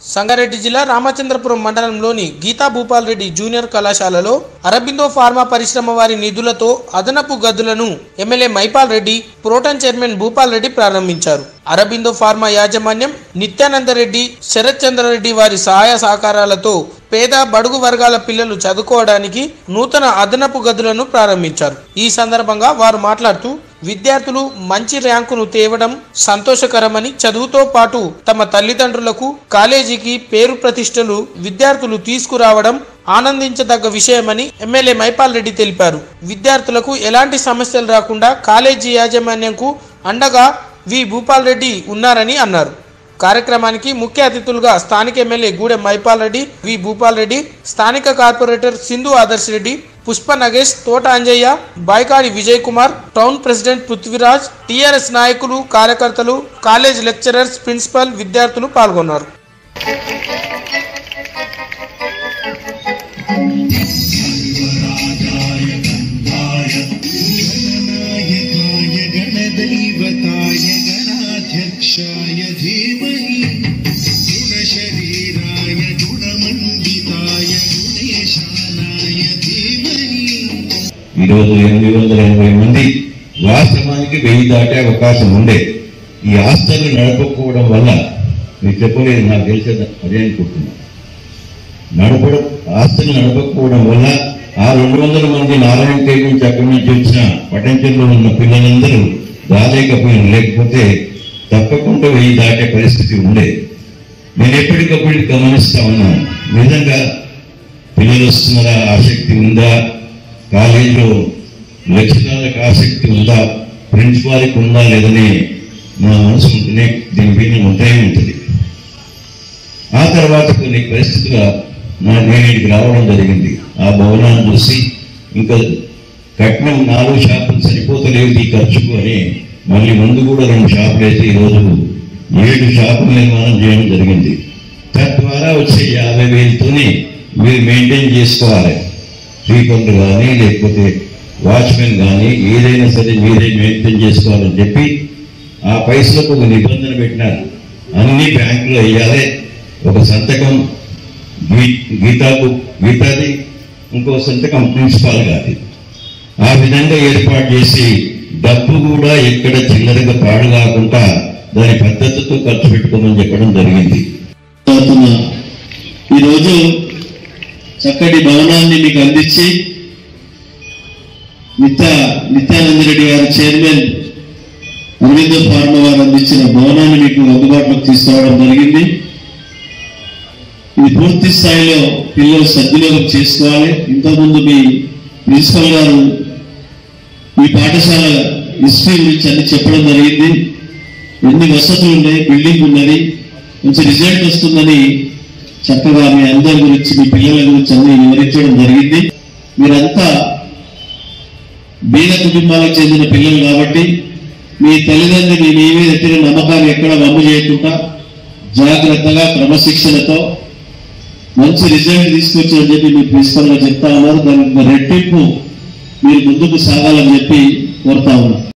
సంగారెడ్డి జిల్లా రామచంద్రపురం మండలంలోని గీతా భూపాల్ రెడ్డి జూనియర్ కళాశాలలో అరబిందో ఫార్మా పరిశ్రమ వారి నిధులతో అదనపు గదులను MLA Maipal Reddy Proton chairman Bhupal Reddy ప్రారంభించారు అరబిందో ఫార్మా యాజమాన్యం నిత్యానంద రెడ్డి శరత్ చంద్రరెడ్డి వారి సహాయ సహకారాలతో పేద బడుగు వర్గాల పిల్లలు చదువుకోవడానికి నూతన అదనపు గదులను ప్రారంభించారు ఈ సందర్భంగా వారు మాట్లాడుతూ విద్యార్థులు మంచి ర్యాంకును తేవడం సంతోషకరమని చదువుతో పాటు తమ తల్లిదండ్రులకు కాలేజీకి పేరు ప్రతిష్టలు విద్యార్థులు తీసుకురావడం ఆనందించదగ్గ విషయమని ఎమ్మెల్యే మైపాల్ రెడ్డి తెలిపారు విద్యార్థులకు ఎలాంటి సమస్యలు రాకుండా కాలేజీ యాజమాన్యంకు అండగా వి భూపాల్ రెడ్డి ఉన్నారని అన్నారు కార్యక్రమానికి ముఖ్య అతిథులుగా స్థానిక ఎమ్మెల్యే గూడెం మైపాల్ రెడ్డి వి భూపాల్ రెడ్డి స్థానిక corporator Sindhu Adarsh Reddy Pushpa Nagesh Thota Anjaiah Baikadi Vijay Kumar town president Prithviraj TRS నాయకులు కార్యకర్తలు కాలేజ్ లెక్చరర్స్ ప్రిన్సిపల్ విద్యార్థులు పాల్గొన్నారు गणनायकाय गणदैवताय गणाध्यक्षाय धीमहि गुणशरीराय गुणमण्डिताय गुणेशानाय धीमहि ఈరోజు ఎనిమిది వందల ఎనభై మంది వాస్తవానికి వెయ్యి దాటే అవకాశం ఉండే ఈ ఆస్తులు నడపకపోవడం వల్ల మీరు చెప్పలేదు నాకు తెలిసేది అదే అనుకుంటున్నా నడపడం ఆస్తులు నడపకపోవడం వల్ల ఆ రెండు వందల మంది నారాయణ కేర్ నుంచి అక్కడి నుంచి వచ్చిన పటంచల్లో ఉన్న పిల్లలందరూ రాలేకపోయిన లేకపోతే తప్పకుండా వెయ్యి దాటే పరిస్థితి ఉండే నేను ఎప్పటికప్పుడు గమనిస్తా ఉన్నాను నిజంగా పిల్లలు వస్తున్నారా ఆసక్తి ఉందా కాలేజీలో లెక్చరర్లకు ఆసక్తి ఉందా ప్రిన్సిపాల్కి ఉందా లేదని నా మనసు ఉంటేనే దీని మీద ఉంటే ఉంటుంది ఆ తర్వాత కొన్ని పరిస్థితుల నా నేను ఇక్కడికి రావడం జరిగింది ఆ భవనాన్ని చూసి ఇంకా కట్నం నాలుగు షాపులు సరిపోతలేవు ఈ ఖర్చుకు అని మళ్ళీ ముందు కూడా రెండు షాపులు అయితే ఈరోజు ఏడు షాపులు నిర్మాణం చేయడం జరిగింది తద్వారా వచ్చే యాభై వేలతోనే మీరు మెయింటైన్ చేసుకోవాలి స్వీపర్లు కానీ లేకపోతే వాచ్మెన్ కానీ ఏదైనా సరే మీరే మెయింటైన్ చేసుకోవాలని చెప్పి ఆ పైసలకు ఒక నిబంధన పెట్టినారు అన్ని బ్యాంకులో వేయాలి ఒక సంతకం గీ- గీతాకు గీతాది ఇంకో సంతకం ప్రిన్సిపాల్ గారి ఆ విధంగా ఏర్పాటు చేసి డబ్బు కూడా ఎక్కడ చిల్లరగా పాడు కాకుండా దాని పద్ధతితో ఖర్చు పెట్టుకోమని చెప్పడం జరిగింది అవుతున్న ఈరోజు చక్కటి భవనాన్ని మీకు అందించి నిత్య నిత్యానంద రెడ్డి గారు చైర్మన్ అరవింద ఫార్మ వారు అందించిన భవనాన్ని మీకు అందుబాటులోకి తీసుకురావడం జరిగింది ఇది పూర్తి స్థాయిలో పిల్లలు సద్వినియోగం చేసుకోవాలి ఇంతకుముందు మీ ప్రిన్సిపల్ గారు ఈ పాఠశాల హిస్టరీ గురించి అన్ని చెప్పడం జరిగింది ఎన్ని వసతులు ఉన్నాయి బిల్డింగ్ ఉన్నది మంచి రిజల్ట్ వస్తుందని చక్కగా మీ అందరి గురించి మీ పిల్లల గురించి అన్ని వివరించడం జరిగింది మీరంతా బీద కుటుంబాలకు చెందిన పిల్లలు కాబట్టి మీ తల్లిదండ్రులు మీ మీద ఎత్తిన నమ్మకాన్ని ఎక్కడ వమ్ము చేయకుండా జాగ్రత్తగా క్రమశిక్షణతో మంచి రిజల్ట్ తీసుకొచ్చారని చెప్పి మీ ప్రిన్సిపల్ గా చెప్తా ఉన్నారు దానికి రెట్టింపు మీరు ముందుకు సాగాలని చెప్పి కోరుతా ఉన్నారు